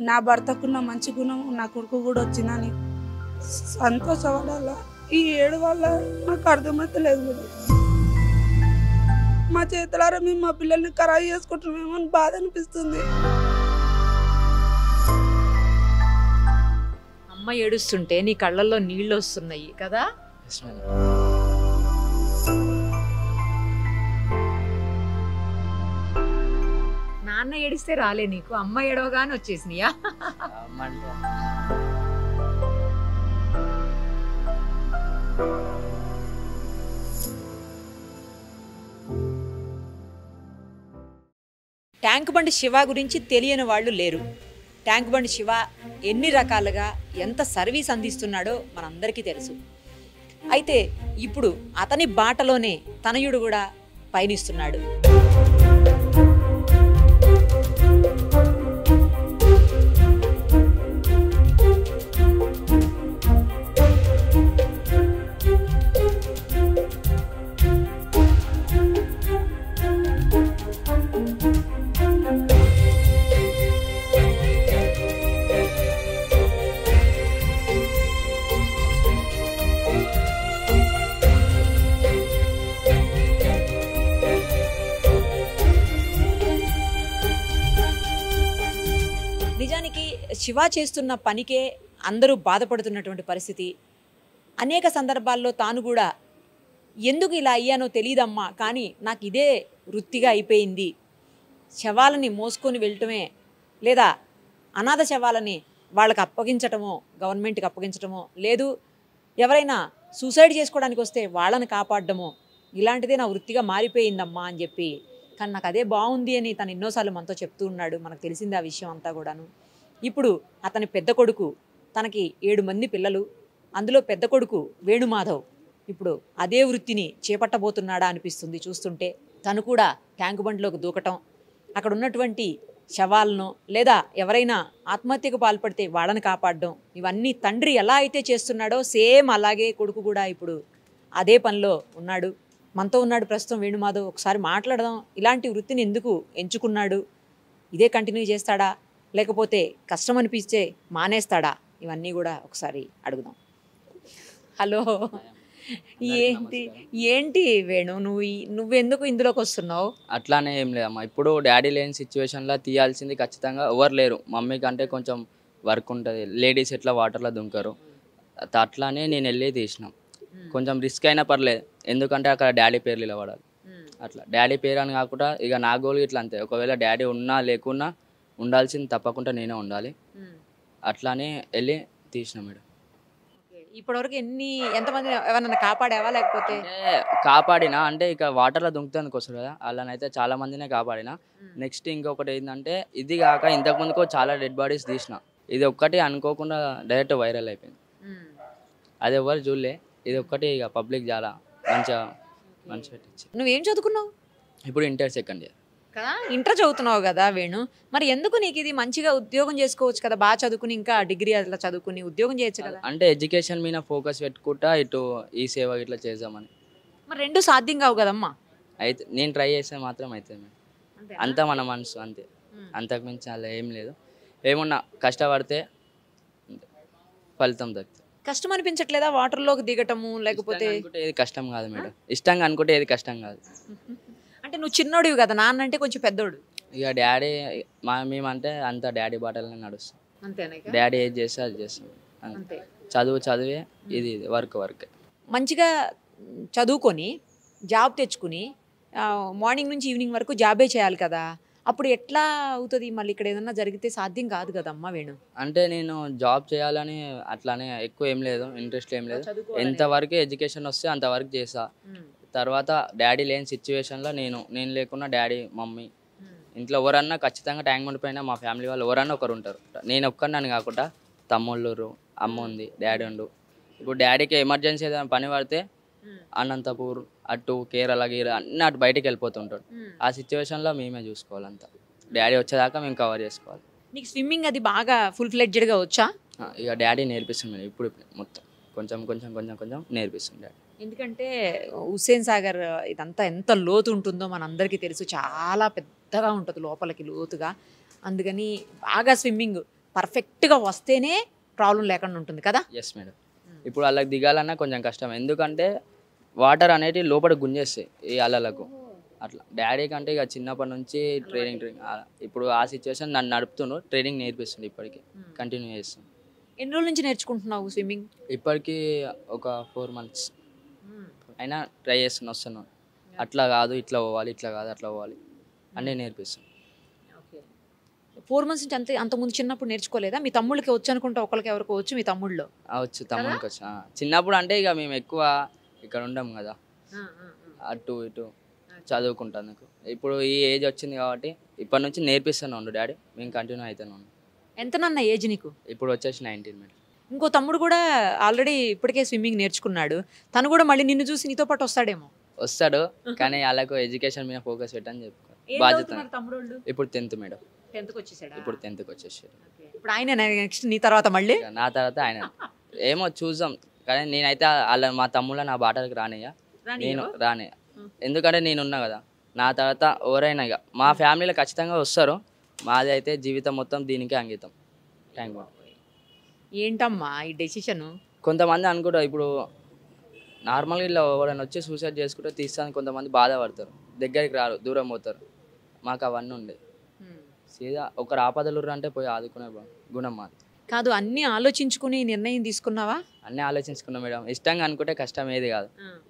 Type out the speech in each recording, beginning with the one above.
నా భర్తకున్న మంచి గుణం నా కొడుకు కూడా వచ్చిందని సంతోషపడాల ఈ ఏడు వల్ల నాకు అర్థమైతలేదు కూడా మా చేతులారా మేము మా పిల్లల్ని ఖరాయి చేసుకుంటున్నామేమో అని బాధ అనిపిస్తుంది అమ్మ ఏడుస్తుంటే నీ కళ్ళల్లో నీళ్ళు వస్తున్నాయి కదా Yes, madam. నాన్న ఏడిస్తే రాలే నీకు అమ్మ ఏడవగానే వచ్చేసినాయా అమ్మ అంటే ట్యాంక్ బండి శివ గురించి తెలియని వాళ్ళు లేరు ట్యాంక్ బండి శివ ఎన్ని రకాలుగా ఎంత సర్వీస్ అందిస్తున్నాడో మనందరికీ తెలుసు అయితే ఇప్పుడు అతని బాటలోనే తనయుడు కూడా పయనిస్తున్నాడు నిజానికి శివ చేస్తున్న పనికే అందరూ బాధపడుతున్నటువంటి పరిస్థితి అనేక సందర్భాల్లో తాను కూడా ఎందుకు ఇలా అయ్యానో తెలియదమ్మా కానీ నాకు ఇదే వృత్తిగా అయిపోయింది శవాలని మోసుకొని వెళ్ళటమే లేదా అనాథ శవాలని వాళ్ళకి అప్పగించటమో గవర్నమెంట్కి అప్పగించటమో లేదు ఎవరైనా సూసైడ్ చేసుకోవడానికి వస్తే వాళ్ళని కాపాడడమో ఇలాంటిదే నా వృత్తిగా మారిపోయిందమ్మా అని చెప్పి కానీ నాకు అదే బాగుంది అని తను ఎన్నోసార్లు మనతో చెప్తూ ఉన్నాడు మనకు తెలిసింది ఆ విషయం అంతా కూడాను ఇప్పుడు అతని పెద్ద కొడుకు తనకి ఏడు మంది పిల్లలు అందులో పెద్ద కొడుకు వేణుమాధవ్ ఇప్పుడు అదే వృత్తిని చేపట్టబోతున్నాడా అనిపిస్తుంది చూస్తుంటే తను కూడా ట్యాంకు బండిలోకి దూకటం అక్కడ ఉన్నటువంటి శవాలను లేదా ఎవరైనా ఆత్మహత్యకు పాల్పడితే వాళ్ళని కాపాడడం ఇవన్నీ తండ్రి ఎలా అయితే చేస్తున్నాడో సేమ్ అలాగే కొడుకు కూడా ఇప్పుడు అదే పనిలో ఉన్నాడు మనతో ఉన్నాడు ప్రస్తుతం వేణుమాధవ్ ఒకసారి మాట్లాడదాం ఇలాంటి వృత్తిని ఎందుకు ఎంచుకున్నాడు ఇదే కంటిన్యూ చేస్తాడా లేకపోతే కష్టం అనిపిస్తే మానేస్తాడా ఇవన్నీ కూడా ఒకసారి అడుగుదాం హలో ఏంటి ఏంటి వేణు నువ్వు ఈ- నువ్వెందుకు ఇందులోకి వస్తున్నావు అట్లానే ఏం లేదమ్మా ఇప్పుడు డాడీ లేని సిచ్యువేషన్లో తీయాల్సింది ఖచ్చితంగా ఎవరు లేరు మమ్మీ కంటే కొంచెం వర్క్ ఉంటుంది లేడీస్ ఎట్లా వాటర్లో దుంకరు అత- అట్లానే నేను వెళ్ళి తీసినాం కొంచెం రిస్క్ అయినా పర్లేదు ఎందుకంటే అక్కడ డాడీ పేర్లు ఇలా పడాలి అట్లా డాడీ పేరు అని కాకుండా ఇక నా గోల్ ఇట్లా అంతే ఒకవేళ డాడీ ఉన్నా లేకున్నా ఉండాల్సింది తప్పకుండా నేనే ఉండాలి అట్లానే వెళ్ళి తీసిన మేడం ఇప్పటివరకు ఎన్ని ఎంతమంది ఎవరన్నా కాపాడావా లేకపోతే అంటే కాపాడిన అంటే ఇక వాటర్లో దుంకుతానికి వస్తారు కదా అలానైతే చాలా మందినే కాపాడిన నెక్స్ట్ ఇంకొకటి ఏంటంటే ఇది కాక ఇంతకు ముందుకు చాలా డెడ్ బాడీస్ తీసిన ఇది ఒక్కటి అనుకోకుండా డైరెక్ట్ వైరల్ అయిపోయింది అది ఎవరు చూడలే ఇది ఒక్కటి ఇక పబ్లిక్ చాలా మంచిగా మంచిగా పెట్టించి నువ్వేం చదువుకున్నావు ఇప్పుడు ఇంటర్ సెకండ్ ఇయర్ కదా ఇంటర్ చదువుతున్నావు కదా వేణు మరి ఎందుకు నీకు ఇది మంచిగా ఉద్యోగం చేసుకోవచ్చు కదా బాగా చదువుకుని ఇంకా డిగ్రీ అట్లా చదువుకుని ఉద్యోగం చేయొచ్చు కదా అంటే ఎడ్యుకేషన్ మీద ఫోకస్ పెట్టుకుంటా ఇటు ఈ సేవ ఇట్లా చేద్దామని మరి రెండు సాధ్యం కావు కదమ్మా అయితే నేను ట్రై చేస్తే మాత్రం అవుతుంది మేడం అంతా మన మనసు అంతే అంతకు మించి అలా ఏం లేదు ఏమున్నా కష్టపడితే అంతే. ఫలితం దక్కుతుంది కష్టం అనిపించట్లేదా వాటర్లోకి దిగటము లేకపోతే ఇష్టంగా అనుకుంటే ఏది కష్టం కాదు మేడం ఇష్టంగా అనుకుంటే ఏది కష్టం కాదు అంటే నువ్వు చిన్నోడివి కదా నాన్న అంటే కొంచెం పెద్దోడు ఇక డాడీ మా మేమంటే అంత డాడీ బాటలనే నడుస్తాం అంతేనా డాడీ ఏది చేస్తే అది చేస్తాం అంతే. అంతే చదువు చదివే ఇది ఇది వర్క్ వర్క్ మంచిగా చదువుకొని జాబ్ తెచ్చుకుని ఆ, మార్నింగ్ నుంచి ఈవినింగ్ వరకు జాబే చేయాలి కదా అప్పుడు ఎట్లా అవుతుంది మళ్ళీ ఇక్కడ ఏదన్నా జరిగితే సాధ్యం కాదు కదమ్మా వేణు అంటే నేను జాబ్ చేయాలని అట్లానే ఎక్కువ ఏం లేదు ఇంట్రెస్ట్ ఏం లేదు ఎంతవరకు ఎడ్యుకేషన్ వస్తే అంతవరకు చేస్తా తర్వాత డాడీ లేని సిచ్యువేషన్లో నేను నేను లేకున్నా డాడీ మమ్మీ ఇంట్లో ఎవరన్నా ఖచ్చితంగా ట్యాంక్ బండ్ పైన మా ఫ్యామిలీ వాళ్ళు ఎవరన్నా ఒకరు ఉంటారు నేను ఒక్కరినని కాకుండా తమ్ముళ్ళు అమ్మ ఉంది డాడీ ఉండు ఇప్పుడు డాడీకి ఎమర్జెన్సీ ఏదైనా పని పడితే అనంతపూర్ అటు కేరళ గీర అన్ని అటు బయటికి వెళ్ళిపోతుంటాడు ఆ సిచ్యువేషన్లో మేమే చూసుకోవాలంతా డాడీ వచ్చేదాకా మేము కవర్ చేసుకోవాలి నీకు స్విమ్మింగ్ అది బాగా ఫుల్ ఫ్లెడ్జెడ్గా వచ్చా ఆ, ఇక డాడీ నేర్పిస్తుంది మేడం ఇప్పుడు ఇప్పుడు మొత్తం కొంచెం కొంచెం కొంచెం కొంచెం నేర్పిస్తుంది డాడీ ఎందుకంటే హుస్సేన్ సాగర్ ఇదంతా ఎంత లోతు ఉంటుందో మనందరికీ తెలుసు చాలా పెద్దగా ఉంటుంది లోపలికి లోతుగా అందుకని బాగా స్విమ్మింగ్ పర్ఫెక్ట్గా వస్తేనే ప్రాబ్లం లేకుండా ఉంటుంది కదా ఎస్ మేడం ఇప్పుడు వాళ్ళకి దిగాలన్నా కొంచెం కష్టం ఎందుకంటే వాటర్ అనేటివి లోపల గుంజేస్తాయి ఈ అలలకు అట్లా డాడీ కంటే ఇక చిన్నప్పటి నుంచి ట్రైనింగ్ ట్రైనింగ్ ఆ- ఇప్పుడు ఆ సిచ్యువేషన్ నన్ను నడుపుతుండు ట్రైనింగ్ నేర్పిస్తుండు ఇప్పటికి కంటిన్యూ చేస్తాను ఎన్ని రోజుల నుంచి నేర్చుకుంటున్నావు స్విమ్మింగ్ ఇప్పటికి ఒక ఫోర్ మంత్స్ అయినా ట్రై చేస్తున్నా వస్తున్నాను అట్లా కాదు ఇట్లా పోవాలి ఇట్లా కాదు అట్లా పోవాలి అన్నీ నేర్పిస్తాను ఫోర్ మంత్స్ నుంచి అంతే అంతకుముందు చిన్నప్పుడు నేర్చుకోలేదా మీ తమ్ముళ్ళకి వచ్చు అనుకుంటా ఒకరికి ఎవరికి వచ్చు మీ తమ్ముళ్ళు ఆ, వచ్చు తమ్మునికి వచ్చు ఆ. చిన్నప్పుడు అంటే ఇక మేము ఎక్కువ ఇక్కడ ఉండం కదా అటు ఇటు చదువుకుంటాను ఇప్పుడు ఈ ఏజ్ వచ్చింది కాబట్టి ఇప్పటి నుంచి నేర్పిస్తాను ఉండు డాడీ మేము కంటిన్యూ అవుతాను ఉండు. ఎంత నన్న ఏజ్ నీకు ఇప్పుడు వచ్చేసి నైన్టీన్ మేడం ఇంకో తమ్ముడు కూడా ఆల్రెడీ ఇప్పటికే స్విమ్మింగ్ నేర్చుకున్నాడు తను కూడా మళ్ళీ నిన్ను చూసి నీతో పాటు వస్తాడేమో వస్తాడు కానీ వాళ్ళకు ఎడ్యుకేషన్ మీద ఫోకస్ పెట్టని చెప్పుకో ఏం బాధ్యత చదువుతున్నారు తమ్ముడు ఇప్పుడు టెన్త్ మేడం టెన్త్కి వచ్చేసాడా ఇప్పుడు టెన్త్కి వచ్చేసారు ఇప్పుడు ఆయన నెక్స్ట్ నీ తర్వాత మళ్ళీ ఇక నా తర్వాత ఆయన ఏమో చూద్దాం కానీ నేనైతే వాళ్ళ మా తమ్ముళ్ళ నా బాటలకు రానియ్యా నేను రాని ఎందుకంటే నేను ఉన్నా కదా నా తర్వాత ఎవరైనా ఇక మా ఫ్యామిలీలో ఖచ్చితంగా వస్తారు మాది అయితే జీవితం మొత్తం దీనికే అంకితం థ్యాంక్ యూ ఏంటమ్మా ఈ డెసిషన్ కొంతమంది అనుకుంటారు ఇప్పుడు నార్మల్గా ఇలా ఎవరైనా వచ్చి సూసైడ్ చేసుకుంటే తీస్తాను కొంతమంది బాధపడతారు దగ్గరికి రారు దూరం పోతారు మాకు అవన్నీ ఉండే సీదా ఒకరు ఆపదలు అంటే పోయి ఆదుకునే బా- గుణం మాది కాదు అన్ని ఆలోచించుకుని నిర్ణయం తీసుకున్నావా అన్నీ ఆలోచించుకున్నాం మేడం ఇష్టంగా అనుకుంటే కష్టం ఏది కాదు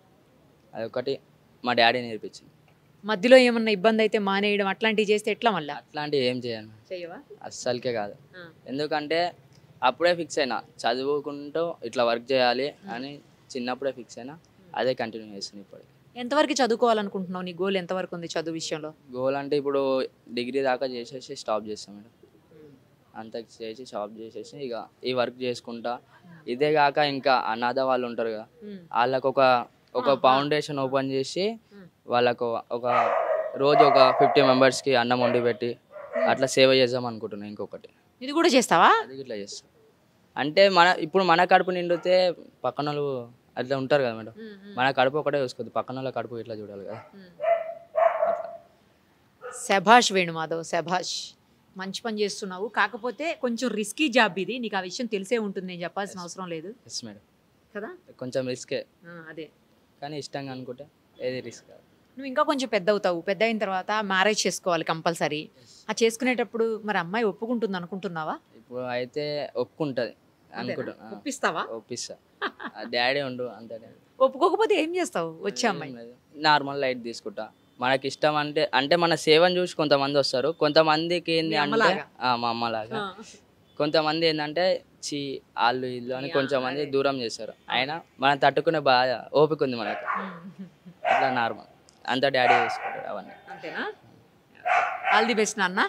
అదొకటి మా డాడీ నేర్పించింది మధ్యలో ఏమన్నా ఇబ్బంది అయితే మానేయడం అట్లాంటివి చేస్తే ఎట్లా మళ్ళా అట్లాంటివి ఏం చేయను చెయ్యవా అస్సలకే కాదు ఎందుకంటే అప్పుడే ఫిక్స్ అయినా చదువుకుంటూ ఇట్లా వర్క్ చేయాలి అని చిన్నప్పుడే ఫిక్స్ అయినా అదే కంటిన్యూ చేస్తుంది ఇప్పుడు ఎంతవరకు చదువుకోవాలనుకుంటున్నావు నీ గోల్ ఎంతవరకు ఉంది చదువు విషయంలో గోల్ అంటే ఇప్పుడు డిగ్రీ దాకా చేసేసి స్టాప్ చేస్తాం మేడం అంత చేసి స్టాప్ చేసేసి ఇక ఈ వర్క్ చేసుకుంటా ఇదే కాక ఇంకా అనాథ వాళ్ళు ఉంటారు కదా వాళ్ళకు ఒక ఒక ఫౌండేషన్ ఓపెన్ చేసి వాళ్ళకు ఒక రోజు ఒక ఫిఫ్టీ మెంబర్స్కి అన్నం వండి పెట్టి అట్లా సేవ చేద్దాం అనుకుంటున్నాను ఇంకొకటి ఇది కూడా చేస్తావా అది ఇట్లా చేస్తాం అంటే మన ఇప్పుడు మన కడుపు నిండితే పక్కన వాళ్ళు అట్లా ఉంటారు కదా మేడం మన కడుపు ఒకటే చూసుకోవద్దు పక్కన వాళ్ళ కడుపు ఇట్లా చూడాలి కదా అట్లా శభాష్ వేణుమాధవ్ శభాష్ మంచి పని చేస్తున్నావు కాకపోతే కొంచెం రిస్కీ జాబ్ ఇది నీకు ఆ విషయం తెలిసే ఉంటుంది నేను చెప్పాల్సిన అవసరం లేదు ఎస్ మేడం కదా కొంచెం రిస్కే ఆ, అదే కానీ ఇష్టంగా అనుకుంటే ఏది రిస్క్ కాదు నువ్వు ఇంకా కొంచెం పెద్ద అవుతావు పెద్ద అయిన తర్వాత మ్యారేజ్ చేసుకోవాలి కంపల్సరీ ఆ చేసుకునేటప్పుడు మరి అమ్మాయి ఒప్పుకుంటుంది అనుకుంటున్నావా ఇప్పుడు అయితే ఒప్పుకుంటుంది అనుకుంటున్నా ఒప్పిస్తావా ఒప్పిస్తా డాడీ ఉండు అంత డాడీ ఒప్పుకోకపోతే ఏం చేస్తావు వచ్చే అమ్మాయి నార్మల్ లైట్ తీసుకుంటా మనకి ఇష్టం అంటే అంటే మన సేవను చూసి కొంతమంది వస్తారు కొంతమందికి ఏంది మీ అంటే అమ్మలాగా? ఆ, మా అమ్మలాగా కొంతమంది ఏంటంటే చి వాళ్ళు ఇల్లు అని కొంచెం మంది దూరం చేస్తారు అయినా మనం తట్టుకునే బాగా ఓపిక ఉంది మనకు అట్లా నార్మల్ అంతా డాడీ చేసుకుంటాడు అవన్నీ అంతేనా ఆల్ ది బెస్ట్ నాన్న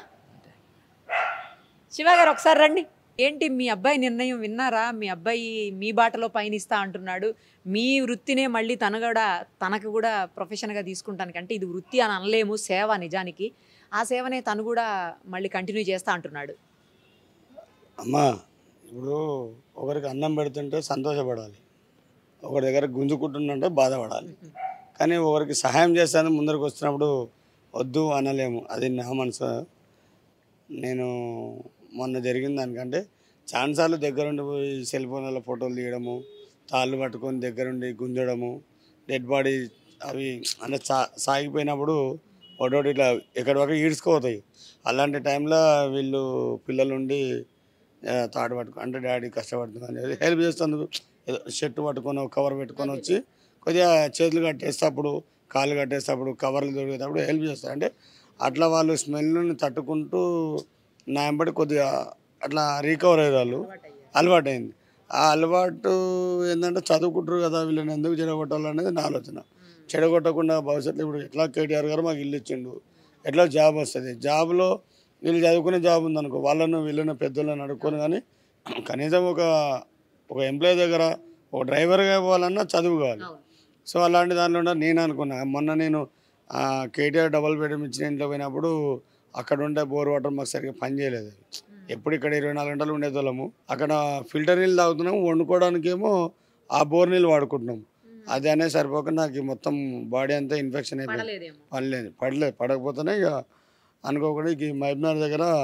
శివ గారు ఒకసారి రండి ఏంటి మీ అబ్బాయి నిర్ణయం విన్నారా మీ అబ్బాయి మీ బాటలో పయనిస్తా అంటున్నాడు మీ వృత్తినే మళ్ళీ తను కూడా తనకు కూడా ప్రొఫెషన్గా తీసుకుంటానికి అంటే ఇది వృత్తి అని అనలేము సేవ నిజానికి ఆ సేవనే తను కూడా మళ్ళీ కంటిన్యూ చేస్తా అంటున్నాడు అమ్మా ఇప్పుడు ఒకరికి అన్నం పెడుతుంటే సంతోషపడాలి ఒకరి దగ్గర గుంజుకుంటుందంటే బాధపడాలి కానీ ఒకరికి సహాయం చేస్తాను ముందరికి వస్తున్నప్పుడు వద్దు అనలేము అది నా మనసు నేను మొన్న జరిగిన దానికంటే ఛాన్సార్లు దగ్గరుండి పోయి సెల్ ఫోన్లలో ఫోటోలు తీయడము తాళ్ళు పట్టుకొని దగ్గరుండి గుంజడము డెడ్ బాడీ అవి అంటే సా సాగిపోయినప్పుడు ఒకటి ఇట్లా ఎక్కడి వరకు ఈడ్చుకుపోతాయి అలాంటి టైంలో వీళ్ళు పిల్లలు ఉండి ఆ, తాడు పట్టుకో అంటే డాడీ కష్టపడుతుంది అనేది హెల్ప్ చేస్తుంది ఏదో షర్ట్ పట్టుకొని ఒక కవర్ పెట్టుకొని వచ్చి కొద్దిగా చేతులు కట్టేసేటప్పుడు కాళ్ళు కట్టేసేటప్పుడు కవర్లు దొరికేటప్పుడు హెల్ప్ చేస్తారు అంటే అట్లా వాళ్ళు స్మెల్ని తట్టుకుంటూ నా వెంబడి కొద్దిగా అట్లా రీకవర్ అయ్యే వాళ్ళు అలవాటు అయింది ఆ అలవాటు ఏంటంటే చదువుకుంటారు కదా వీళ్ళని ఎందుకు చెడగొట్టాలనేది నా ఆలోచన చెడగొట్టకుండా భవిష్యత్తులో ఇప్పుడు ఎట్లా కేటీఆర్ గారు మాకు ఇల్లు ఇచ్చిండు ఎట్లా జాబ్ వస్తుంది జాబ్లో వీళ్ళు చదువుకునే జాబ్ ఉందనుకో వాళ్ళను వీళ్ళను పెద్దలను అడుక్కొని కానీ కనీసం ఒక ఒక ఎంప్లాయీ దగ్గర ఒక డ్రైవర్గా పోవాలన్నా చదువు కావాలి సో అలాంటి దాంట్లో ఉండ నేను అనుకున్నా మొన్న నేను ఆ, కేటీఆర్ డబల్ బెడ్రూమ్ ఇచ్చిన ఇంట్లో పోయినప్పుడు అక్కడ ఉండే బోర్ వాటర్ మాకు సరిగ్గా పని చేయలేదు ఎప్పుడు ఇక్కడ ఇరవై నాలుగు గంటలు ఉండేదోళ్ళము అక్కడ ఫిల్టర్ నీళ్ళు తాగుతున్నాము వండుకోవడానికేమో ఆ బోర్ నీళ్ళు వాడుకుంటున్నాం అది అనేది సరిపోక నాకు ఈ మొత్తం బాడీ అంతా ఇన్ఫెక్షన్ అయిపోయింది పడలేదేమో పడలేదు పడలేదు పడకపోతేనే ఇక అనుకోకుండా ఇక ఈ మహబూబ్నగర్ దగ్గర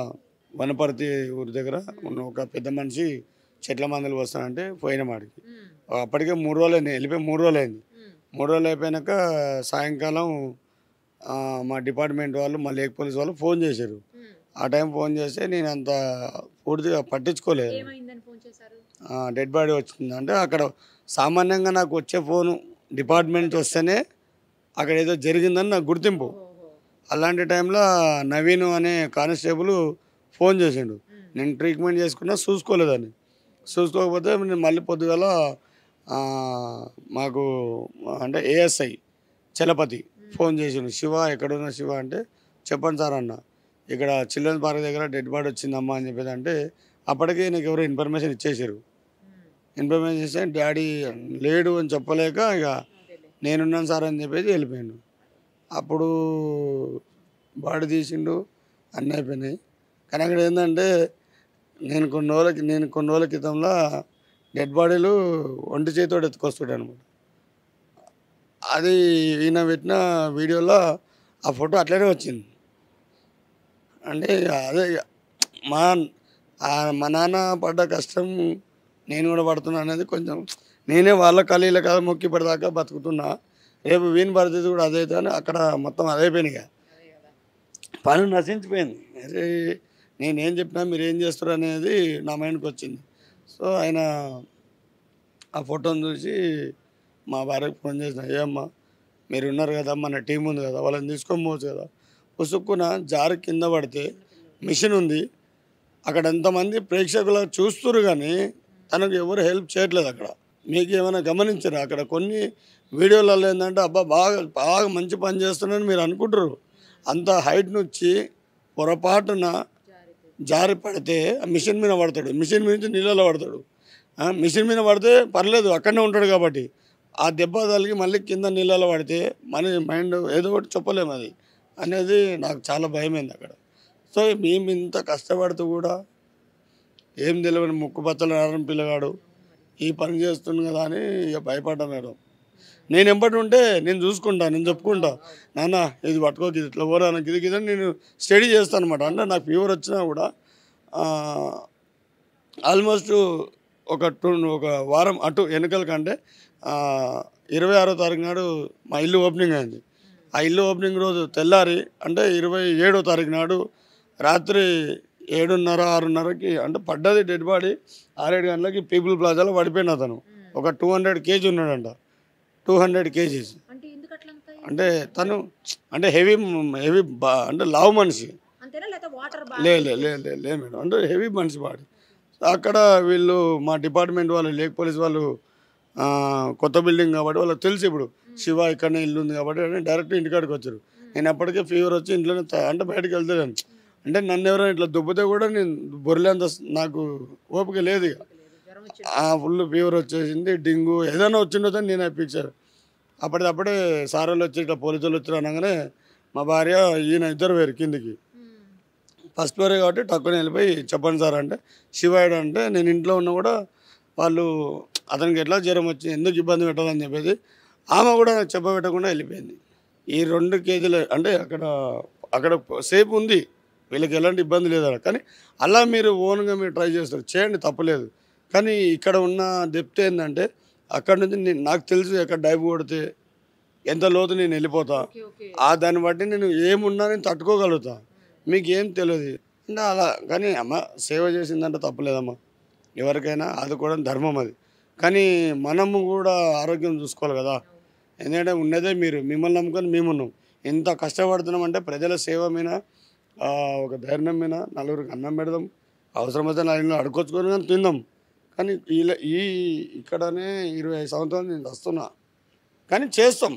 వనపర్తి ఊరి దగ్గర ఉన్న ఒక పెద్ద మనిషి చెట్ల మందులు వస్తానంటే పోయిన మాడికి అప్పటికే మూడు రోజులు అయింది వెళ్ళిపోయి మూడు రోజులు అయింది మూడు రోజులు అయిపోయాక సాయంకాలం ఆ, మా డిపార్ట్మెంట్ వాళ్ళు మా లేక్ పోలీస్ వాళ్ళు ఫోన్ చేశారు ఆ టైం ఫోన్ చేస్తే నేను అంత పూర్తిగా పట్టించుకోలేదు ఏమైందని ఫోన్ చేశారు డెడ్ బాడీ వచ్చింది అంటే అక్కడ సామాన్యంగా నాకు వచ్చే ఫోను డిపార్ట్మెంట్ వస్తేనే అక్కడ ఏదో జరిగిందని నాకు గుర్తింపు అలాంటి టైంలో నవీన్ అనే కానిస్టేబుల్ ఫోన్ చేసిండు నేను ట్రీట్మెంట్ చేసుకున్నా చూసుకోలేదని చూసుకోకపోతే నేను మళ్ళీ పొద్దుగాల ఆ, మాకు అంటే ఏఎస్ఐ చలపతి ఫోన్ చేసిండు శివ ఎక్కడున్న శివ అంటే చెప్పండి సార్ అన్న ఇక్కడ చిల్డ్రన్స్ పార్క్ దగ్గర డెడ్ బాడీ వచ్చిందమ్మా అని చెప్పేది అంటే అప్పటికే నాకు ఎవరో ఇన్ఫర్మేషన్ ఇచ్చేసారు ఇన్ఫర్మేషన్ ఇస్తే డాడీ లేడు అని చెప్పలేక ఇక నేనున్నాను సార్ అని చెప్పేసి వెళ్ళిపోయాను అప్పుడు బాడీ తీసిండు అన్నీ అయిపోయినాయి కానీ అక్కడ ఏంటంటే నేను కొన్ని రోజులకి నేను కొన్ని రోజుల క్రితంలో డెడ్ బాడీలు ఒంటి చేతితో ఎత్తుకొస్తుండే అనమాట అది ఈయన పెట్టిన వీడియోలో ఆ ఫోటో అట్లనే వచ్చింది అంటే ఇక అదే ఇక మా ఆ మా నాన్న పడ్డ కష్టం నేను కూడా పడుతున్నా అనేది కొంచెం నేనే వాళ్ళ కళీల కథ మొక్కి ఇప్పటిదాకా బతుకుతున్నా రేపు వీని పరిస్థితి కూడా అదే అని అక్కడ మొత్తం అదైపోయింది ఇక పని నశించిపోయింది అరే నేనేం చెప్పినా మీరు ఏం చేస్తారు అనేది నా మైండ్కి వచ్చింది సో ఆయన ఆ ఫోటోని చూసి మా భార్యకు ఫోన్ చేసిన ఏమ్మా మీరు ఉన్నారు కదా మన టీం ఉంది కదా వాళ్ళని తీసుకొని పోవచ్చు కదా పుసుక్కున జారి కింద పడితే మిషన్ ఉంది అక్కడ ఎంతమంది ప్రేక్షకులు చూస్తున్నారు కానీ తనకు ఎవరు హెల్ప్ చేయట్లేదు అక్కడ మీకు ఏమైనా గమనించారా అక్కడ కొన్ని వీడియోలలో ఏంటంటే అబ్బా బాగా బాగా మంచి పని చేస్తున్నారని మీరు అనుకుంటారు అంత హైట్ నుంచి పొరపాటున జారి పడితే ఆ మిషన్ మీద పడతాడు మిషన్ మీద నుంచి నీళ్ళలో పడతాడు ఆ, మిషన్ మీద పడితే పర్లేదు అక్కడనే ఉంటాడు కాబట్టి ఆ దెబ్బ తగిలి మళ్ళీ కింద నీళ్ళలో పడితే మన మైండ్ ఏదో ఒకటి చెప్పలేము అది అనేది నాకు చాలా భయమైంది అక్కడ సో మేము ఇంత కష్టపడుతూ కూడా ఏం తెలియని ముక్కు బత్తల నారాయణ పిల్లగాడు ఈ పని చేస్తుంది కదా అని ఇక భయపడ్డా మేడం నేను ఎంబటి ఉంటే నేను చూసుకుంటా నేను చెప్పుకుంటా నాన్న ఇది పట్టుకోకి ఇది ఇట్లా పోరా నాకు ఇది ఇది నేను స్టడీ చేస్తాను అనమాట అంటే నాకు ఫీవర్ వచ్చినా కూడా ఆల్మోస్ట్ ఒక టూ ఒక వారం అటు వెనుకల కంటే ఆ, ఇరవై ఆరో తారీఖు నాడు మా ఇల్లు ఓపెనింగ్ అయింది ఆ ఇల్లు ఓపెనింగ్ రోజు తెల్లారి అంటే ఇరవై ఏడో తారీఖు నాడు రాత్రి ఏడున్నర ఆరున్నరకి అంటే పడ్డది డెడ్ బాడీ ఆరేడు గంటలకి పీపుల్ ప్లాజాలో పడిపోయిన అతను ఒక టూ హండ్రెడ్ కేజీ ఉన్నాడంట టూ హండ్రెడ్ కేజీస్ అంటే ఎందుకు అట్లా అంటే తను అంటే హెవీ హెవీ బా అంటే లావు మనిషి అంతేనా లేకపోతే వాటర్ లే లే లే లే లే మేడం అంటే హెవీ మనిషి బాడీ అక్కడ వీళ్ళు మా డిపార్ట్మెంట్ వాళ్ళు లేక్ పోలీస్ వాళ్ళు ఆ, కొత్త బిల్డింగ్ కాబట్టి వాళ్ళకి తెలుసు ఇప్పుడు శివ ఇక్కడనే ఇల్లు ఉంది కాబట్టి అని డైరెక్ట్ ఇంటికాడికి వచ్చారు నేను అప్పటికే ఫీవర్ వచ్చి ఇంట్లోనే త- అంటే బయటకు వెళ్తలేను అంటే నన్ను ఎవరైనా ఇట్లా దుబ్బితే కూడా నేను బొర్రెంత నాకు ఓపిక లేదు ఇక ఆ ఫుల్ ఫీవర్ వచ్చేసింది డెంగ్యూ ఏదైనా వచ్చిండో నేను అప్పించారు అప్పటిదప్పుడే సార్ వాళ్ళు వచ్చి ఇట్లా పోలీసు వాళ్ళు వచ్చారు అనగానే మా భార్య ఈయన ఇద్దరు వేరు కిందికి ఫస్ట్ ఫ్లోర్ కాబట్టి టక్కుని వెళ్ళిపోయి చెప్పండి సార్ అంటే శివాయుడు అంటే నేను ఇంట్లో ఉన్నా కూడా వాళ్ళు అతనికి ఎట్లా జ్వరం వచ్చి ఎందుకు ఇబ్బంది పెట్టాలని చెప్పేసి ఆమె కూడా నాకు చెప్పబెట్టకుండా వెళ్ళిపోయింది ఈ రెండు కేజీలు అంటే అక్కడ అక్కడ సేఫ్ ఉంది వీళ్ళకి ఎలాంటి ఇబ్బంది లేదు అక్కడ కానీ అలా మీరు ఓన్గా మీరు ట్రై చేస్తారు చేయండి తప్పలేదు కానీ ఇక్కడ ఉన్న డెప్త్ ఏంటంటే అక్కడ నుంచి నేను నాకు తెలుసు ఎక్కడ డైవ్ కొడితే ఎంత లోతు నేను వెళ్ళిపోతా ఆ దాన్ని బట్టి నేను ఏమున్నా నేను తట్టుకోగలుగుతా మీకు ఏం తెలియదు అంటే అలా కానీ అమ్మ సేవ చేసిందంటే తప్పలేదమ్మా ఎవరికైనా ఆదుకోవడం ధర్మం అది కానీ మనము కూడా ఆరోగ్యం చూసుకోవాలి కదా ఎందుకంటే ఉన్నదే మీరు మిమ్మల్ని నమ్ముకొని మేమున్నాం ఎంత కష్టపడుతున్నామంటే ప్రజల సేవ మీద ఆ, ఒక ధైర్యం మీద నలుగురికి అన్నం పెడదాం అవసరమైతే నలుగురు అడుకొచ్చుకొని కానీ తిందాం కానీ ఇలా ఈ ఇక్కడనే ఇరవై ఐదు సంవత్సరాలు నేను వస్తున్నా కానీ చేస్తాం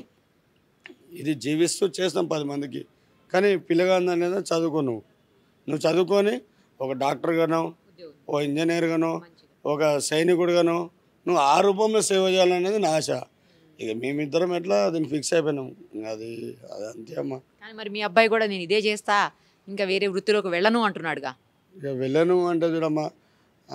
ఇది జీవిస్తూ చేస్తాం పది మందికి కానీ పిల్లగాంది అనేది చదువుకో నువ్వు నువ్వు చదువుకొని ఒక డాక్టర్గానో ఓ ఇంజనీర్గానో ఒక సైనికుడిగానో నువ్వు ఆ రూపంలో సేవ చేయాలనేది నా ఆశ ఇక మేమిద్దరం ఎట్లా దీన్ని ఫిక్స్ అయిపోయినాం ఇంక అది అది అంతే అమ్మా కానీ మరి మీ అబ్బాయి కూడా నేను ఇదే చేస్తా ఇంకా వేరే వృత్తిలోకి వెళ్ళను అంటున్నాడుగా ఇక వెళ్ళను అంటే చూడమ్మా ఆ,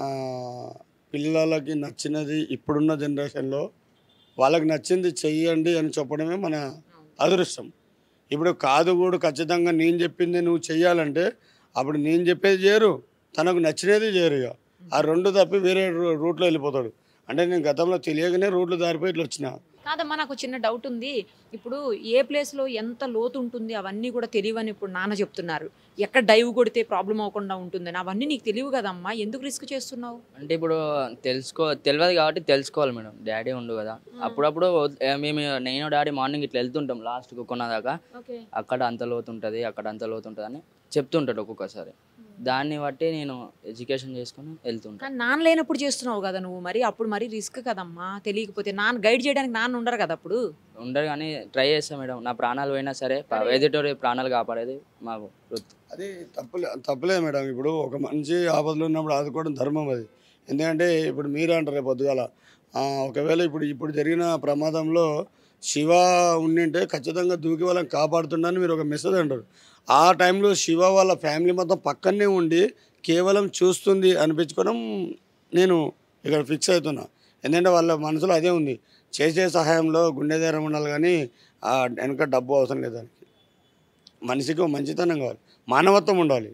పిల్లలకి నచ్చినది ఇప్పుడున్న జనరేషన్లో వాళ్ళకి నచ్చింది చెయ్యండి అని చెప్పడమే మన అదృష్టం ఇప్పుడు కాదు కూడా ఖచ్చితంగా నేను చెప్పింది నువ్వు చెయ్యాలంటే అప్పుడు నేను చెప్పేది చేయరు తనకు నచ్చినది చేయరు ఇక ఆ రెండు తప్పి వేరే రూ- రూట్లో వెళ్ళిపోతాడు అంటే నేను గతంలో తెలియకనే రూట్లు దారిపోయి ఇట్లా వచ్చిన కాదమ్మా నాకు చిన్న డౌట్ ఉంది ఇప్పుడు ఏ ప్లేస్లో ఎంత లోతు ఉంటుంది అవన్నీ కూడా తెలియవని ఇప్పుడు నాన్న చెప్తున్నారు ఎక్కడ డైవ్ కొడితే ప్రాబ్లం అవ్వకుండా ఉంటుందని అవన్నీ నీకు తెలియవు కదమ్మా ఎందుకు రిస్క్ చేస్తున్నావు అంటే ఇప్పుడు తెలుసుకో తెలియదు కాబట్టి తెలుసుకోవాలి మేడం డాడీ ఉండు కదా అప్పుడప్పుడు ఏ, మేము నేను డాడీ మార్నింగ్ ఇట్లా వెళ్తుంటాం లాస్ట్ కొన్న దాకా ఓకే అక్కడ అంత లోతు ఉంటుంది అక్కడ అంత లోతు ఉంటుంది అని చెప్తుంటాడు ఒక్కొక్కసారి దాన్ని బట్టి నేను ఎడ్యుకేషన్ చేసుకుని వెళ్తుంటాను కానీ నాన్న లేనప్పుడు చేస్తున్నావు కదా నువ్వు మరి అప్పుడు మరి రిస్క్ కదమ్మా తెలియకపోతే నాన్న గైడ్ చేయడానికి నాన్న ఉండరు కదా అప్పుడు ఉండరు కానీ ట్రై చేస్తాం మేడం నా ప్రాణాలు పోయినా సరే ఎదుటోరి ప్రాణాలు కాపాడేది మా వృత్తి అది తప్పులే తప్పులేదు మేడం ఇప్పుడు ఒక మనిషి ఆపదలో ఉన్నప్పుడు ఆదుకోవడం ధర్మం అది ఎందుకంటే ఇప్పుడు మీరు అంటారు రేపు పొద్దుగాల ఆ, ఒకవేళ ఇప్పుడు ఇప్పుడు జరిగిన ప్రమాదంలో శివ ఉండింటే ఖచ్చితంగా దూకి వాళ్ళని కాపాడుతుండని మీరు ఒక మెసేజ్ అంటారు ఆ టైంలో శివ వాళ్ళ ఫ్యామిలీ మొత్తం పక్కనే ఉండి కేవలం చూస్తుంది అనిపించుకోవడం నేను ఇక్కడ ఫిక్స్ అవుతున్నా ఎందుకంటే వాళ్ళ మనసులో అదే ఉంది చేసే సహాయంలో గుండె ధైర్యం ఉండాలి కానీ ఆ వెనక డబ్బు అవసరం లేదు దానికి మనిషికి ఒక మంచితనం కావాలి మానవత్వం ఉండాలి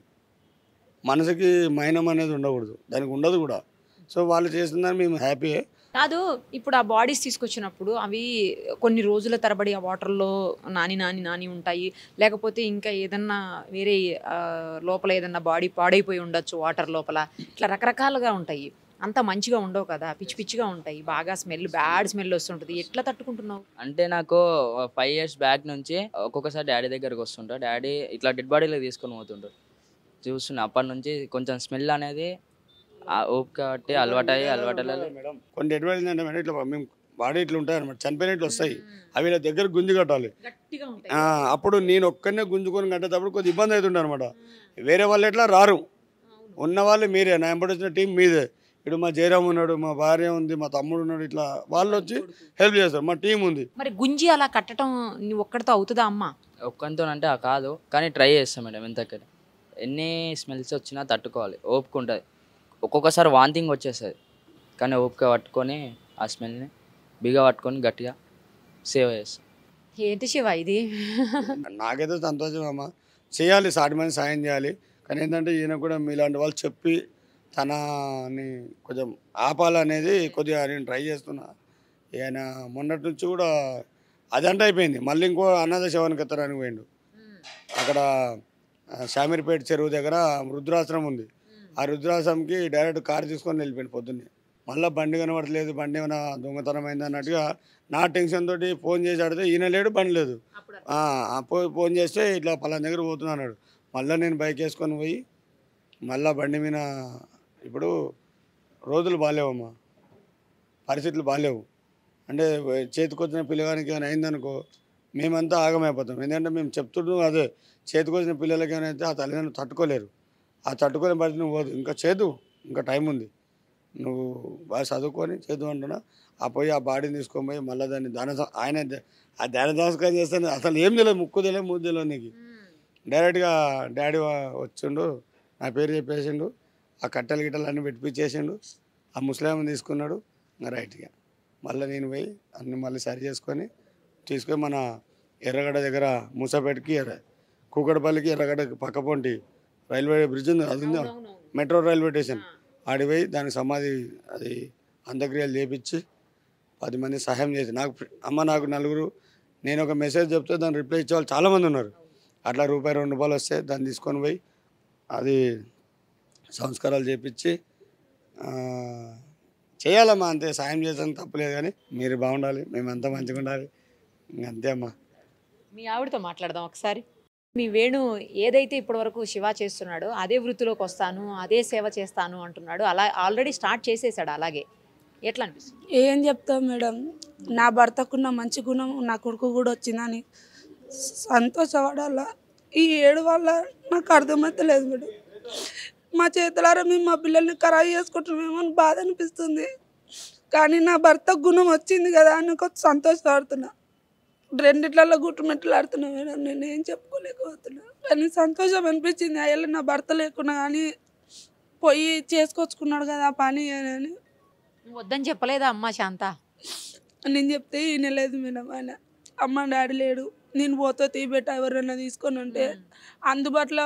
మనసుకి మైనం అనేది ఉండకూడదు దానికి ఉండదు కూడా సో వాళ్ళు చేస్తుందని మేము హ్యాపీయే కాదు ఇప్పుడు ఆ బాడీస్ తీసుకొచ్చినప్పుడు అవి కొన్ని రోజుల తరబడి ఆ వాటర్లో నాని నాని నాని ఉంటాయి లేకపోతే ఇంకా ఏదన్నా వేరే ఆ, లోపల ఏదన్నా బాడీ పాడైపోయి ఉండొచ్చు వాటర్ లోపల ఇట్లా రకరకాలుగా ఉంటాయి అంత మంచిగా ఉండవు కదా పిచ్చి పిచ్చిగా ఉంటాయి బాగా స్మెల్ బ్యాడ్ స్మెల్ వస్తుంటుంది ఎట్లా తట్టుకుంటున్నావు అంటే నాకు ఫైవ్ ఇయర్స్ బ్యాక్ నుంచి ఒక్కొక్కసారి డాడీ దగ్గరకు వస్తుంటా డాడీ ఇట్లా డెడ్ బాడీలో తీసుకొని పోతుంటారు చూస్తున్నా అప్పటి నుంచి కొంచెం స్మెల్ అనేది ఆ ఓపిక బట్టి అలవాటయ్యి అలవాటయ్యి మేడం కొన్ని అడ్వైజ్ ఏంటంటే మేడం ఇట్లా మేము బాడీ ఇట్లా ఉంటాయి అనమాట చనిపోయిన ఇట్లా వస్తాయి అవి ఇలా దగ్గర గుంజి కట్టాలి గట్టిగా ఉంటాయి ఆ, అప్పుడు నేను ఒక్కనే గుంజుకొని కట్టేటప్పుడు కొద్ది ఇబ్బంది అవుతుండే అనమాట వేరే వాళ్ళు ఎట్లా రారు ఉన్న వాళ్ళు మీరే నా ఎంబడి వచ్చిన టీం మీదే ఇప్పుడు మా జయరామ్ ఉన్నాడు మా భార్య ఉంది మా తమ్ముడు ఉన్నాడు ఇట్లా వాళ్ళు వచ్చి హెల్ప్ చేస్తారు మా టీం ఉంది మరి గుంజి అలా కట్టడం నీ ఒక్కడితో అవుతుందా అమ్మా ఒక్కంతో అంటే ఆ కాదు కానీ ట్రై చేస్తాం మేడం ఎంతకని ఎన్ని స్మెల్స్ వచ్చినా తట్టుకోవాలి ఓపిక ఉంటుంది ఒక్కొక్కసారి వాంతింగ్ వచ్చేస్తుంది కానీ ఓపిక పట్టుకొని ఆ స్మెల్ని బిగ పట్టుకొని గట్టిగా సేవ్ చేస్తాం ఏంటి శివ ఇది నాకైతే సంతోషం అమ్మ చేయాలి సాటి మంది సాయం చేయాలి కానీ ఏంటంటే ఈయన కూడా మీలాంటి వాళ్ళు చెప్పి తనని కొంచెం ఆపాలనేది కొద్దిగా నేను ట్రై చేస్తున్నా ఈయన మొన్నటి నుంచి కూడా అదంటే అయిపోయింది మళ్ళీ ఇంకో అనాథ శవానికి ఎత్తడానికి పోయిండు అక్కడ ఆ, శామీర్పేట చెరువు దగ్గర రుద్రాశ్రమం ఉంది ఆ రుద్రాశ్రమంకి డైరెక్ట్ కారు తీసుకొని వెళ్ళిపోయింది పొద్దున్నే మళ్ళీ బండి కనబడట్లేదు బండి ఏమైనా దొంగతనం అయింది అన్నట్టుగా నా టెన్షన్ తోటి ఫోన్ చేసి అడిగితే ఈయన లేడు బండి లేదు ఆ, ఆ పో- ఫోన్ చేస్తే ఇట్లా పలానా దగ్గర పోతున్నా అన్నాడు మళ్ళీ నేను బైక్ వేసుకొని పోయి మళ్ళీ బండి మీద ఇప్పుడు రోజులు బాగాలేవమ్మా పరిస్థితులు బాగాలేవు అంటే చేతికొచ్చిన పిల్లగానికి ఏమైనా అయిందనుకో మేమంతా ఆగమైపోతాం ఎందుకంటే మేము చెప్తుంటాం అదే చేతికొచ్చిన పిల్లలకి ఏమైనా అయితే ఆ తల్లిదండ్రులు తట్టుకోలేరు ఆ తట్టుకునే పరిస్థితి నువ్వు పోదు ఇంకా చేదు ఇంకా టైం ఉంది నువ్వు బాగా చదువుకొని చేద్దాం అంటున్నా ఆ పోయి ఆ బాడీని తీసుకొని పోయి మళ్ళీ దాన్ని దాన సం- ఆయన ద- ఆ ధ్యాన సంస్కారం చేస్తాను అసలు ఏం తెలియదు ముక్కు తెలియదు మూడు తెలియదు నీకు డైరెక్ట్గా డాడీ వా- వచ్చిండు నా పేరు చెప్పేసిండు ఆ కట్టెలు గిట్టలు అన్నీ పెట్టిపించేసిండు ఆ ముస్లిం తీసుకున్నాడు ఇంకా రైట్గా మళ్ళీ నేను పోయి అన్ని మళ్ళీ సరి చేసుకొని తీసుకొని మన ఎర్రగడ్డ దగ్గర మూసపేటకి ఎర్ర కూకడపల్లికి ఎర్రగడ్డకి పక్క పొంటి రైల్వే బ్రిడ్జ్ ఉంది అది ఉందా మెట్రో రైల్వే స్టేషన్ ఆడి పోయి దానికి సమాధి అది అంత్యక్రియలు చేపించి పది మంది సహాయం చేసి నాకు ఫ్రె- అమ్మ నాకు నలుగురు నేను ఒక మెసేజ్ చెప్తే దాన్ని రిప్లై ఇచ్చే వాళ్ళు చాలామంది ఉన్నారు అట్లా రూపాయి రెండు రూపాయలు వస్తే దాన్ని తీసుకొని పోయి అది సంస్కారాలు చేపించి ఆ, చేయాలమ్మా అంతే సాయం చేసాను తప్పులేదు కానీ మీరు బాగుండాలి మేమంతా మంచిగా ఉండాలి ఇంక అంతే అమ్మా మీ ఆవిడతో మాట్లాడదాం ఒకసారి మీ వేణు ఏదైతే ఇప్పటివరకు శివ చేస్తున్నాడో అదే వృత్తిలోకి వస్తాను అదే సేవ చేస్తాను అంటున్నాడు అలా ఆల్రెడీ స్టార్ట్ చేసేసాడు అలాగే ఎట్లా అనిపిస్తుంది ఏం చెప్తావు మేడం నా భర్తకున్న మంచి గుణం నా కొడుకు కూడా వచ్చిందని సంతోషపడాల ఈ ఏడు వల్ల నాకు అర్థమవుతలేదు మేడం మా చేతులారా మేము మా పిల్లల్ని ఖరాబ్ చేసుకుంటున్నామేమో అని బాధ అనిపిస్తుంది కానీ నా భర్త గుణం వచ్చింది కదా అని కొంచెం సంతోషపడుతున్నా రెండిట్లలో గుట్టుమెట్లు ఆడుతున్నా మేడం నేను ఏం చెప్పుకోలేకపోతున్నా కానీ సంతోషం అనిపించింది అయ్యలో నా భర్త లేకున్నా కానీ పోయి చేసుకొచ్చుకున్నాడు కదా ఆ పని అని నువ్వు వద్దని చెప్పలేదా అమ్మా శాంత నేను చెప్తే వినలేదు మేడం ఆయన అమ్మ డాడీ లేడు నేను పోతే తీబెట్ట ఎవరైనా తీసుకొని ఉంటే అందుబాటులో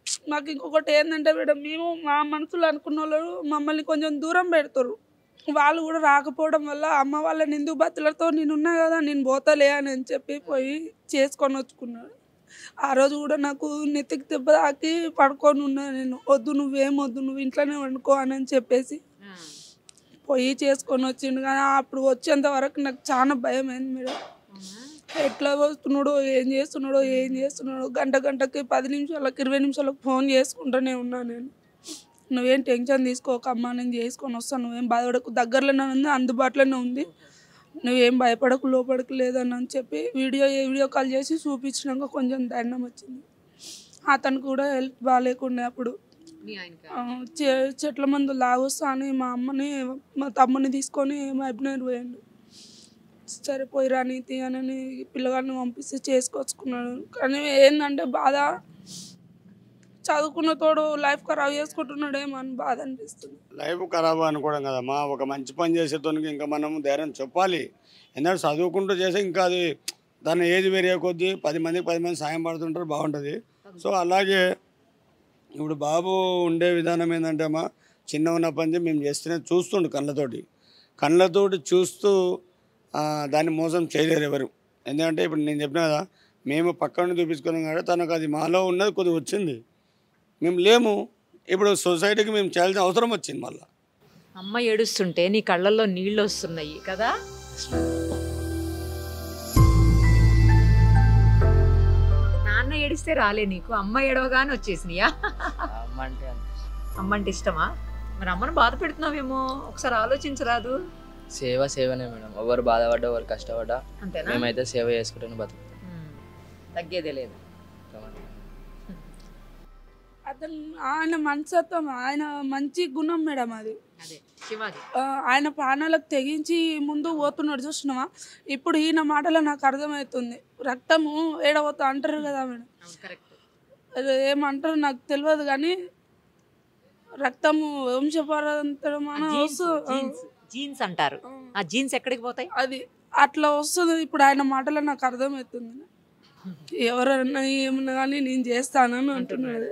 మాకు ఇంకొకటి ఏంటంటే మేడం మేము మా మనసులో అనుకున్న వాళ్ళు మమ్మల్ని కొంచెం దూరం పెడతారు వాళ్ళు కూడా రాకపోవడం వల్ల అమ్మ వాళ్ళ నిందు బతులతో నేను ఉన్నా కదా నేను పోతలే అని అని చెప్పి పోయి చేసుకొని వచ్చుకున్నాడు ఆ రోజు కూడా నాకు నెత్తికి దెబ్బ తాకి పడుకొని ఉన్నా నేను వద్దు నువ్వేం వద్దు నువ్వు ఇంట్లోనే వండుకో అని అని చెప్పేసి పోయి చేసుకొని వచ్చిండు కానీ అప్పుడు వచ్చేంత వరకు నాకు చాలా భయం అయింది మేడం ఎట్లా వస్తున్నాడో ఏం చేస్తున్నాడో ఏం చేస్తున్నాడో గంట గంటకి పది నిమిషాలకు ఇరవై నిమిషాలకు ఫోన్ చేసుకుంటూనే ఉన్నా నేను నువ్వేం టెన్షన్ తీసుకోక అమ్మా నేను చేసుకొని వస్తాను నువ్వేం బాధపడకు దగ్గరలోనే ఉంది అందుబాటులోనే ఉంది నువ్వేం భయపడకు లోపడకు లేదని అని చెప్పి వీడియో వీడియో కాల్ చేసి చూపించినాక కొంచెం ధైర్యం వచ్చింది అతను కూడా హెల్త్ బాగాలేకుండే అప్పుడు ఆ, చె- చెట్ల మందు లాగొస్తా అని మా అమ్మని మా తమ్ముని తీసుకొని మహబూబ్నగర్ పోయాడు సరే పోయి రాని తీయనని పిల్లగాడిని పంపిస్తే చేసుకొచ్చుకున్నాడు కానీ ఏంటంటే బాధ చదువుకున్న తోడు లైఫ్ ఖరాబ్ చేసుకుంటున్నాడేమో అని బాధ అనిపిస్తుంది లైఫ్ ఖరాబ్ అనుకోవడం కదమ్మా ఒక మంచి పని చేసేతోనికి ఇంకా మనం ధైర్యం చెప్పాలి ఎందుకంటే చదువుకుంటూ చేస్తే ఇంకా అది దాని ఏజ్ పెరిగే కొద్దీ పది మందికి పది మంది సాయం పడుతుంటారు బాగుంటుంది సో అలాగే ఇప్పుడు బాబు ఉండే విధానం ఏంటంటే అమ్మా చిన్న ఉన్నప్పటి నుంచి మేము చేస్తూనే చూస్తుండు కళ్ళతోటి కళ్ళతోటి చూస్తూ ఆ, దాన్ని మోసం చేయలేరు ఎవరు ఎందుకంటే ఇప్పుడు నేను చెప్పిన కదా మేము పక్కన చూపించుకున్నాం కాబట్టి తనకు అది మాలో ఉన్నది కొద్దిగా వచ్చింది మేము లేము ఇప్పుడు సొసైటీకి మేము చేయాల్సిన అవసరం వచ్చింది మళ్ళీ అమ్మ ఏడుస్తుంటే నీ కళ్ళల్లో నీళ్ళు వస్తున్నాయి కదా నాన్న ఏడిస్తే రాలే నీకు అమ్మ ఏడవగానే వచ్చేసినాయా అమ్మ అంటే అంత అమ్మ అంటే ఇష్టమా మరి అమ్మను బాధ పెడుతున్నావేమో ఒకసారి ఆలోచించరాదు సేవ సేవనే మేడం ఎవరు బాధపడ్డా ఎవరు కష్టపడ్డా అంతేనా మేమైతే సేవ చేసుకుంటూనే బతుకుతాం ఉమ్. తగ్గేదే లేదు అతను ఆయన మనస్తత్వం ఆయన మంచి గుణం మేడం అది అదే శివాజీ ఆ, ఆయన ప్రాణాలకు తెగించి ముందు పోతున్నాడు చూసినావా ఇప్పుడు ఈయన మాటలో నాకు అర్థమవుతుంది రక్తము ఏడవతా అంటారు కదా మేడం అవును కరెక్ట్ అది ఏమంటారు నాకు తెలియదు కానీ రక్తము వంశపారంతరం అని వస్తు- జీన్స్ జీన్స్ అంటారు ఆ జీన్స్ ఎక్కడికి పోతాయి అది అట్లా వస్తుంది ఇప్పుడు ఆయన మాటలో నాకు అర్థమవుతుంది ఎవరన్నా ఏమన్నా కానీ నేను చేస్తానని అంటున్నాడు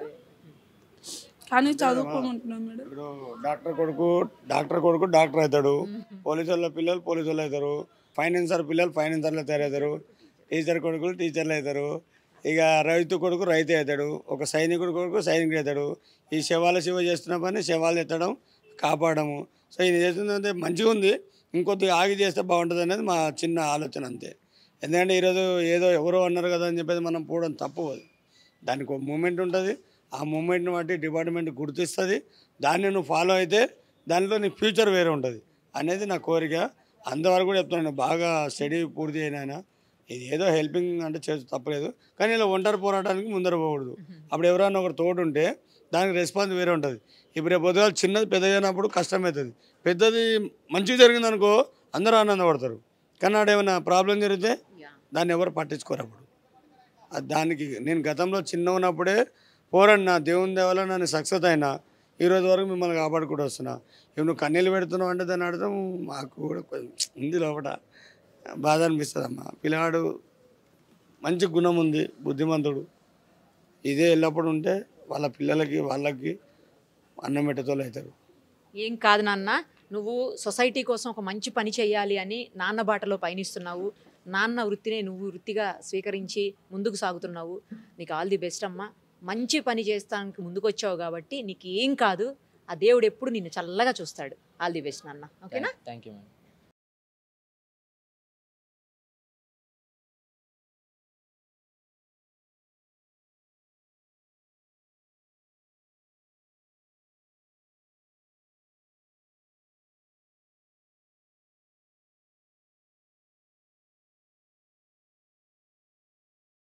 కానీ చదువుకోమంటున్నాను మేడం ఇప్పుడు డాక్టర్ కొడుకు డాక్టర్ కొడుకు డాక్టర్ అవుతాడు పోలీసు వాళ్ళ పిల్లలు పోలీసు వాళ్ళు అవుతారు ఫైనాన్సర్ పిల్లలు ఫైనాన్సర్లు తయారవుతారు టీచర్ కొడుకులు టీచర్లు అవుతారు ఇక రైతు కొడుకు రైతు అవుతాడు ఒక సైనికుడు కొడుకు సైనికుడు అవుతాడు ఈ శవాల శివ చేస్తున్న పని శవాలు ఎత్తడం కాపాడము సో ఇది చేస్తుందంటే మంచిగా ఉంది ఇంకొద్దిగా ఆగి చేస్తే బాగుంటుంది అనేది మా చిన్న ఆలోచన అంతే ఎందుకంటే ఈరోజు ఏదో ఎవరో అన్నారు కదా అని చెప్పేసి మనం పోవడం తప్పు అది దానికి ఒక మూమెంట్ ఉంటుంది ఆ మూమెంట్ని బట్టి డిపార్ట్మెంట్ గుర్తిస్తుంది దాన్ని నువ్వు ఫాలో అయితే దానిలో నీ ఫ్యూచర్ వేరే ఉంటుంది అనేది నా కోరిక అంతవరకు కూడా చెప్తున్నాను బాగా స్టడీ పూర్తి అయిన ఆయన ఇది ఏదో హెల్పింగ్ అంటే చేసి తప్పలేదు కానీ ఇలా ఒంటరి పోరాటానికి ముందర పోకూడదు అప్పుడు ఎవరైనా ఒకరు తోడు ఉంటే దానికి రెస్పాన్స్ వేరే ఉంటుంది ఇప్పుడు రేపు పొద్దుగా చిన్నది పెద్దది అయినప్పుడు కష్టమవుతుంది పెద్దది మంచిగా జరిగింది అనుకో అందరూ ఆనందపడతారు కానీ ఆడ ఏమైనా ప్రాబ్లం జరిగితే దాన్ని ఎవరు పట్టించుకోరు అప్పుడు అది దానికి నేను గతంలో చిన్న ఉన్నప్పుడే పోరండి నా దేవుని దేవాల నన్ను సక్సెస్ అయినా ఈ రోజు వరకు మిమ్మల్ని కాపాడుకుంటూ వస్తున్నా ఇప్పుడు నువ్వు కన్నీళ్ళు పెడుతున్నావు అంటే దాని అర్థం మాకు కూడా కొంచెం ఉంది లోపల బాధ అనిపిస్తుంది అమ్మ పిల్లవాడు మంచి గుణం ఉంది బుద్ధిమంతుడు ఇదే ఎల్లప్పుడు ఉంటే వాళ్ళ పిల్లలకి వాళ్ళకి అన్నం పెట్టేతోళ్ళు అవుతారు ఏం కాదు నాన్న నువ్వు సొసైటీ కోసం ఒక మంచి పని చేయాలి అని నాన్న బాటలో పయనిస్తున్నావు నాన్న వృత్తినే నువ్వు వృత్తిగా స్వీకరించి ముందుకు సాగుతున్నావు నీకు ఆల్ ది బెస్ట్ అమ్మా మంచి పని చేస్తానికి ముందుకు వచ్చావు కాబట్టి నీకు ఏం కాదు ఆ దేవుడు ఎప్పుడు నిన్ను చల్లగా చూస్తాడు ఆల్ ది బెస్ట్ నాన్న ఓకేనా థ్యాంక్ యూ మేడం